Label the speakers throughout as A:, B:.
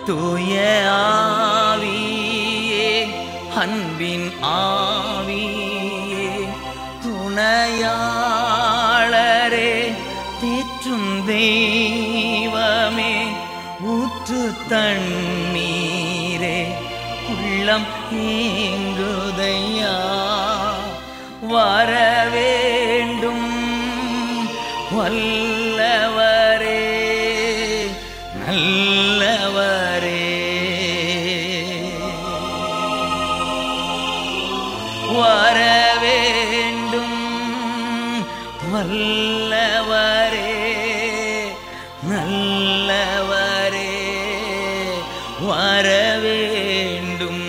A: தூய ஆவியே அன்பின் ஆவியே துணையாளரே தேற்றும் தெய்வமே ஊற்று தண்ணீரே உள்ளம் ஏங்குதையா வர வேண்டும் வல்லவரே நல்லவரே வர வேண்டும் வல்லவரே நல்லவரே வர வேண்டும்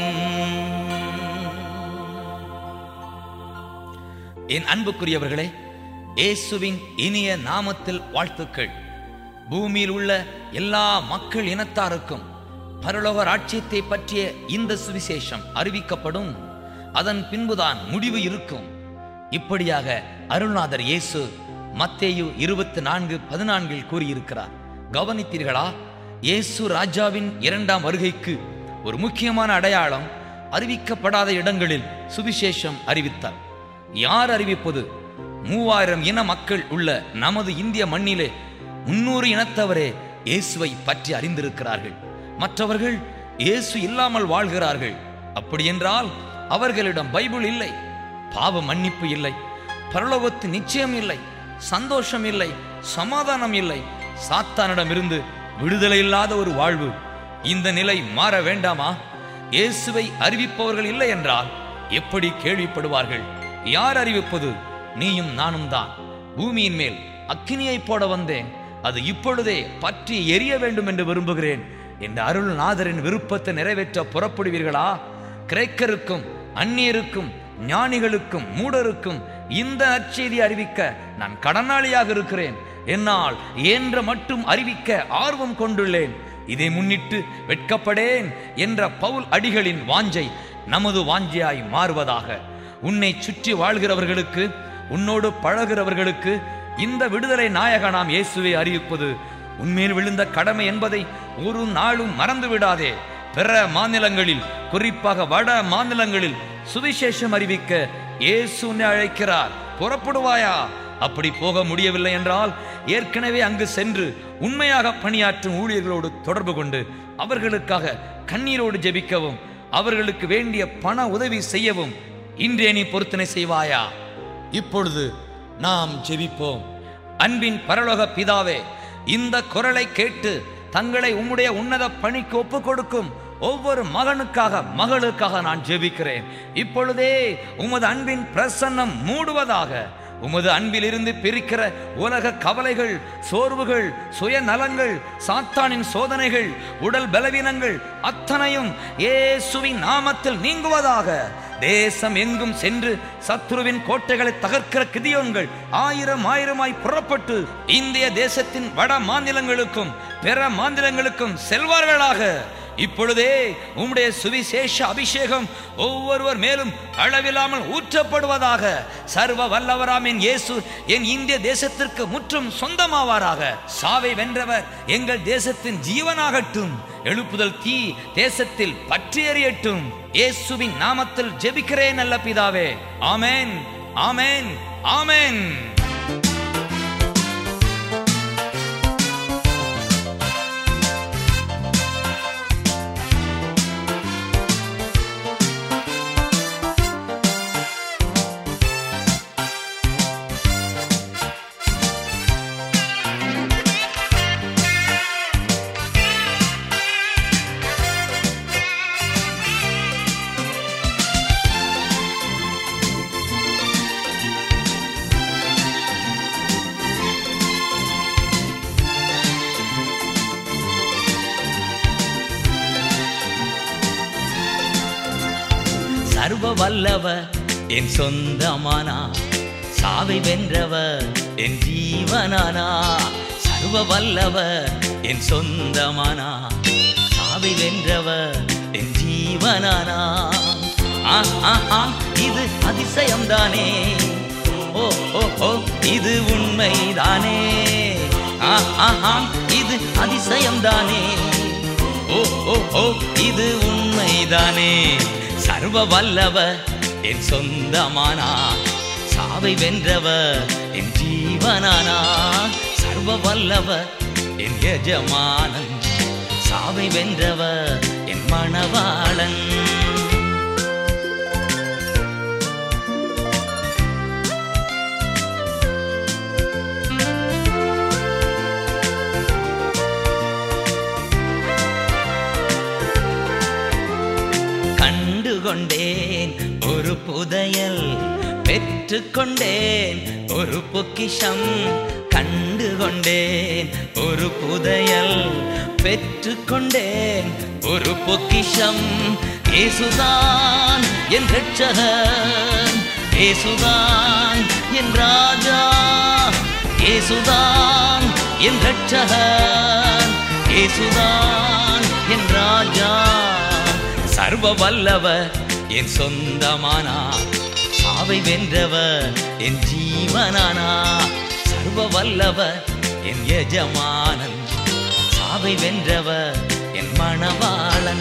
A: என் அன்புக்குரியவர்களே இயேசுவின் இனிய நாமத்தில் வாழ்த்துக்கள் பூமியில் உள்ள எல்லா மக்கள் இனத்தாருக்கும் பரலோக ராட்சியத்தை பற்றிய இந்த சுவிசேஷம் அறிவிக்கப்படும் அதன் பின்புதான் முடிவு இருக்கும் இப்படியாக அருள்நாதர் இயேசு மத்தேயு இருபத்தி நான்கு பதினான்கில் கூறியிருக்கிறார் கவனித்தீர்களா இயேசு ராஜாவின் இரண்டாம் வருகைக்கு ஒரு முக்கியமான அடையாளம் அறிவிக்கப்படாத இடங்களில் சுவிசேஷம் அறிவித்தார் யார் அறிவிப்பது மூவாயிரம் இன மக்கள் உள்ள நமது இந்திய மண்ணிலே முன்னூறு இனத்தவரே இயேசுவை பற்றி அறிந்திருக்கிறார்கள் மற்றவர்கள் இயேசு இல்லாமல் வாழ்கிறார்கள் அப்படியென்றால் அவர்களிடம் பைபிள் இல்லை பாவ மன்னிப்பு இல்லை பரலோகத்து நிச்சயம் இல்லை சந்தோஷம் இல்லை சமாதானம் இல்லை சாத்தானிடமிருந்து விடுதலை இல்லாத ஒரு வாழ்வு இந்த நிலை மாற வேண்டாமா இயேசுவை அறிவிப்பவர்கள் இல்லை என்றால் எப்படி கேள்விப்படுவார்கள் யார் அறிவிப்பது நீயும் நானும் தான் பூமியின் மேல் அக்கினியை போட வந்தேன் அது இப்பொழுதே பற்றி எரிய வேண்டும் என்று விரும்புகிறேன் என்ற அருள்நாதரின் விருப்பத்தை நிறைவேற்ற புறப்படுவீர்களா கிரேக்கருக்கும் அந்நியருக்கும் ஞானிகளுக்கும் மூடருக்கும் இந்த நற்செய்தி அறிவிக்க நான் கடனாளியாக இருக்கிறேன் என்னால் இயன்ற மட்டும் அறிவிக்க ஆர்வம் கொண்டுள்ளேன் இதை முன்னிட்டு வெட்கப்படேன் என்ற பவுல் அடிகளின் வாஞ்சை நமது வாஞ்சையாய் மாறுவதாக உன்னை சுற்றி வாழ்கிறவர்களுக்கு உன்னோடு பழகிறவர்களுக்கு இந்த விடுதலை நாயகனாம் இயேசுவை அறிவிப்பது உன்மேல் விழுந்த கடமை என்பதை ஒரு நாளும் மறந்து விடாதே பிற மாநிலங்களில் குறிப்பாக வட மாநிலங்களில் சுவிசேஷம் அறிவிக்க இயேசு உன்னை அழைக்கிறார் புறப்படுவாயா அப்படி போக முடியவில்லை என்றால் ஏற்கனவே அங்கு சென்று உண்மையாக பணியாற்றும் ஊழியர்களோடு தொடர்பு கொண்டு அவர்களுக்காக கண்ணீரோடு ஜெபிக்கவும் அவர்களுக்கு வேண்டிய பண உதவி செய்யவும் இன்றே நீ பொருத்தனை செய்வாயா இப்பொழுது நாம் ஜெபிப்போம் அன்பின் பரலோக பிதாவே இந்த குரலை கேட்டு தங்களை உம்முடைய உன்னத பணிக்கு ஒப்பு கொடுக்கும் ஒவ்வொரு மகனுக்காக மகளுக்காக நான் ஜெபிக்கிறேன் இப்பொழுதே உமது அன்பின் பிரசன்னம் மூடுவதாக உமது அன்பிலிருந்து பிரிக்கிற உலக கவலைகள் சோர்வுகள் சுயநலங்கள் சாத்தானின் சோதனைகள் உடல் பலவீனங்கள் அத்தனையும் இயேசுவின் நாமத்தில் நீங்குவதாக தேசம் எங்கும் சென்று சத்ருவின் கோட்டைகளை தகர்க்கிற கிதியோன்கள் ஆயிரம் ஆயிரமாய் புறப்பட்டு இந்திய தேசத்தின் வட மாநிலங்களுக்கும் பிற மாநிலங்களுக்கும் செல்வார்களாக இப்பொழுதே உம்முடைய சுவிசேஷ அபிஷேகம் ஒவ்வொருவர் மேலும் அளவில்லாமல் ஊற்றப்படுவதாக சர்வ வல்லவராமின் இயேசு என் இந்திய தேசத்திற்கு முற்றும் சொந்தமாவாராக சாவை வென்றவர் எங்கள் தேசத்தின் ஜீவனாகட்டும் எழுப்புதல் தீ தேசத்தில் பற்றி எறியட்டும் இயேசுவின் நாமத்தில் ஜெபிக்கிறேன் நல்ல பிதாவே ஆமென் ஆமென் ஆமென் சர்வ வல்லவர் என் சொந்தமானா சாவை வென்றவர் என் ஜீவனானா சர்வ வல்லவர் என் சொந்தமானா சாவை வென்றவர் என் ஜீவனானா ஆ, ஆ, ஆ, இது அதிசயம்தானே ஓ ஓ ஓ இது உண்மைதானே ஆ, ஆ, ஆ, இது அதிசயம்தானே இது உண்மைதானே சர்வ வல்லவர் என் சொந்தமானா சாவை வென்றவர் என் ஜீவனானா சர்வ வல்லவர் என் எஜமானன் சாவை வென்றவர் என் மணவாளன் கண்டுகொண்டேன் ஒரு புதையல் பெற்றுக்கொண்டேன் ஒரு பொக்கிஷம் கண்டுகொண்டேன் ஒரு புதையல் பெற்றுக்கொண்டேன் ஒரு பொக்கிஷம் ஏசுதான் என் ரட்சகன் ஏசுதான் என் ராஜா ஏசுதான் என் ரட்சகன் ஏசுதான் என் ராஜா சர்வ வல்லவர் என் சொந்தமானா சாவை வென்றவர் என் ஜீவனானா சர்வ வல்லவர் என் எஜமானன் சாவை வென்றவர் என் மணவாளன்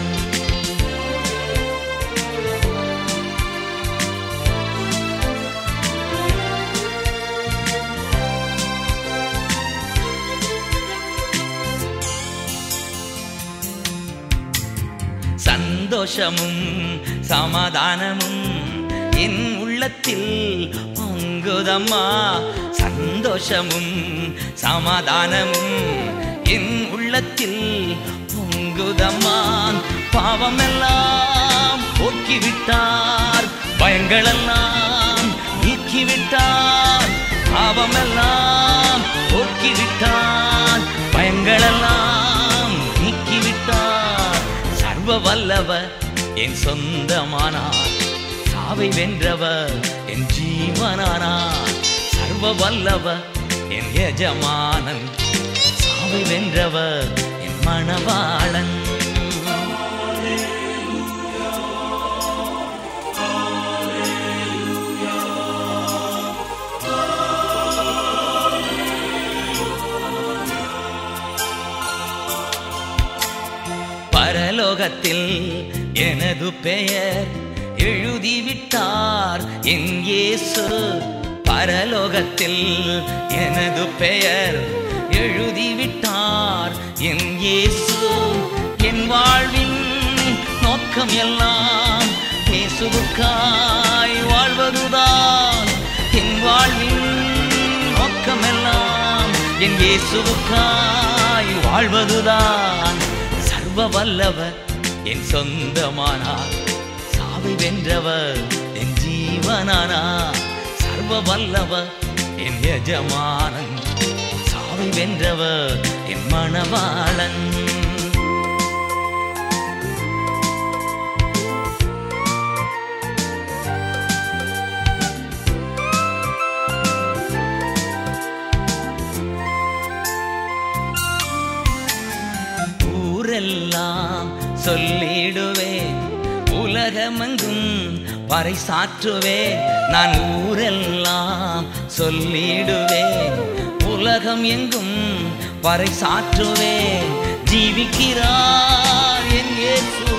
A: சந்தோஷமும் சமாதானமும் என் உள்ளத்தில் பொங்குதம்மா சந்தோஷமும் சமாதானமும் என் உள்ளத்தில் பொங்குதம்மா பாவமெல்லாம் போக்கிவிட்டார் பயங்களெல்லாம் நீக்கிவிட்டார் பாவமெல்லாம் போக்கிவிட்டார் பயங்களெல்லாம் நீக்கிவிட்டார் சர்வ வல்லவர் என் சொந்தமானார் சாவை வென்றவர் என் ஜீவனானார் சர்வ வல்லவர் என் எஜமானன் சாவை வென்றவர் என் மணவாளன் பரலோகத்தில் எனது பெயர் எழுதிவிட்டார் என் இயேசு பரலோகத்தில் எனது பெயர் எழுதிவிட்டார் என் இயேசு என் வாழ்வின் நோக்கம் எல்லாம் இயேசுவுக்காய் வாழ்வதுதான் என் வாழ்வின் நோக்கமெல்லாம் என் இயேசுவுக்காய் வாழ்வதுதான் சர்வ வல்லவர் என் சொந்தமானார் சாவை வென்றவர் என் ஜீவனானார் சர்வ வல்லவர் என் எஜமானன் சாவை வென்றவர் என் மணவாளன் ஊரெல்லாம் சொல்லிடுவேன் உலகமெங்கும் பறைசாற்றுவேன் நான் ஊரெல்லாம் சொல்லிடுவேன் உலகம் எங்கும் பறைசாற்றுவேன் ஜீவிக்கிறார் என் இயேசு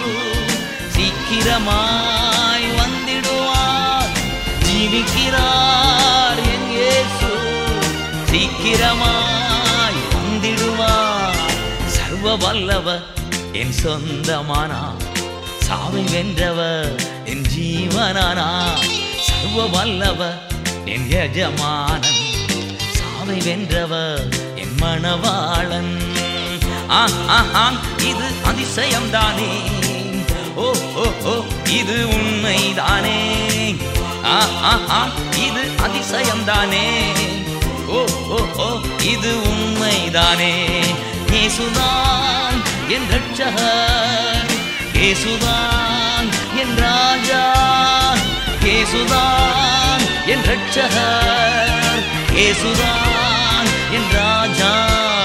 A: சீக்கிரமாய் வந்திடுவார் ஜீவிக்கிறார் என் இயேசு சீக்கிரமாய் வந்திடுவார் சர்வ வல்லவர் என் சொந்தமானா சாவை வென்றவர் என் ஜீவனானா சர்வ வல்லவர் என் எஜமானன் சாவை வென்றவர் என் மணவாளன் ஆ ஆ ஆ இது அதிசயம்தானே ஓ ஓ ஓ இது உண்மைதானே ஆ ஆ ஆ இது அதிசயம்தானே ஓ ஓ ஓ இது உண்மைதானே இயேசுதான் என் ரட்சகர் இயேசுதான் என் ராஜா இயேசுதான் என் ரட்சகர் இயேசுதான் என் ராஜா